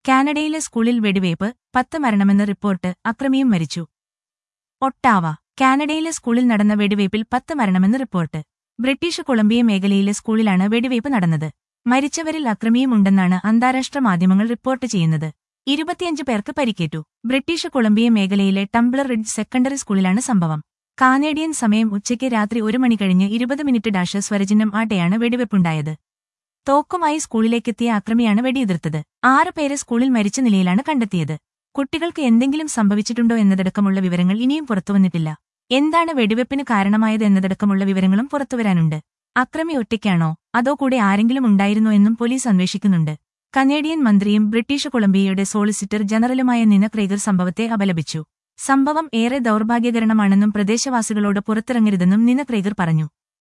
കാനഡയിലെ സ്കൂളിൽ വെടിവയ്പ് പത്ത് മരണമെന്ന് റിപ്പോർട്ട് അക്രമിയും മരിച്ചു ഒട്ടാവ കാനഡയിലെ സ്കൂളിൽ നടന്ന വെടിവയ്പിൽ പത്ത് മരണമെന്ന് റിപ്പോർട്ട് ബ്രിട്ടീഷ് കൊളംബിയ മേഖലയിലെ സ്കൂളിലാണ് വെടിവയ്പ് നടന്നത് മരിച്ചവരിൽ അക്രമിയും ഉണ്ടെന്നാണ് അന്താരാഷ്ട്ര മാധ്യമങ്ങൾ റിപ്പോർട്ട് ചെയ്യുന്നത് ഇരുപത്തിയഞ്ച് പേർക്ക് പരിക്കേറ്റു ബ്രിട്ടീഷ് കൊളംബിയ മേഖലയിലെ ടംബ്ലർ റിഡ്ജ് സെക്കൻഡറി സ്കൂളിലാണ് സംഭവം കാനേഡിയൻ സമയം ഉച്ചയ്ക്ക് രാത്രി ഒരു മണി കഴിഞ്ഞ് ഇരുപത് മിനിറ്റ് ഡാഷ് സ്വരചിഹ്നം ആട്ടെയാണ് വെടിവെപ്പുണ്ടായത് തോക്കുമായി സ്കൂളിലേക്കെത്തിയ അക്രമിയാണ് വെടിയുതിർത്തത് ആറ് പേരെ സ്കൂളിൽ മരിച്ച നിലയിലാണ് കണ്ടെത്തിയത് കുട്ടികൾക്ക് എന്തെങ്കിലും സംഭവിച്ചിട്ടുണ്ടോ എന്നതടക്കമുള്ള വിവരങ്ങൾ ഇനിയും പുറത്തുവന്നിട്ടില്ല എന്താണ് വെടിവെപ്പിന് കാരണമായത് എന്നതടക്കമുള്ള വിവരങ്ങളും പുറത്തുവരാനുണ്ട് അക്രമി ഒറ്റയ്ക്കാണോ അതോ കൂടെ ആരെങ്കിലും ഉണ്ടായിരുന്നോ എന്നും പോലീസ് അന്വേഷിക്കുന്നുണ്ട് കനേഡിയൻ മന്ത്രിയും ബ്രിട്ടീഷ് കൊളംബിയയുടെ സോളിസിറ്റർ ജനറലുമായ നിന ക്രേഗർ സംഭവത്തെ അപലപിച്ചു സംഭവം ഏറെ ദൗർഭാഗ്യകരമാണെന്നും പ്രദേശവാസികളോട് പുറത്തിറങ്ങരുതെന്നും നിന ക്രേഗർ പറഞ്ഞു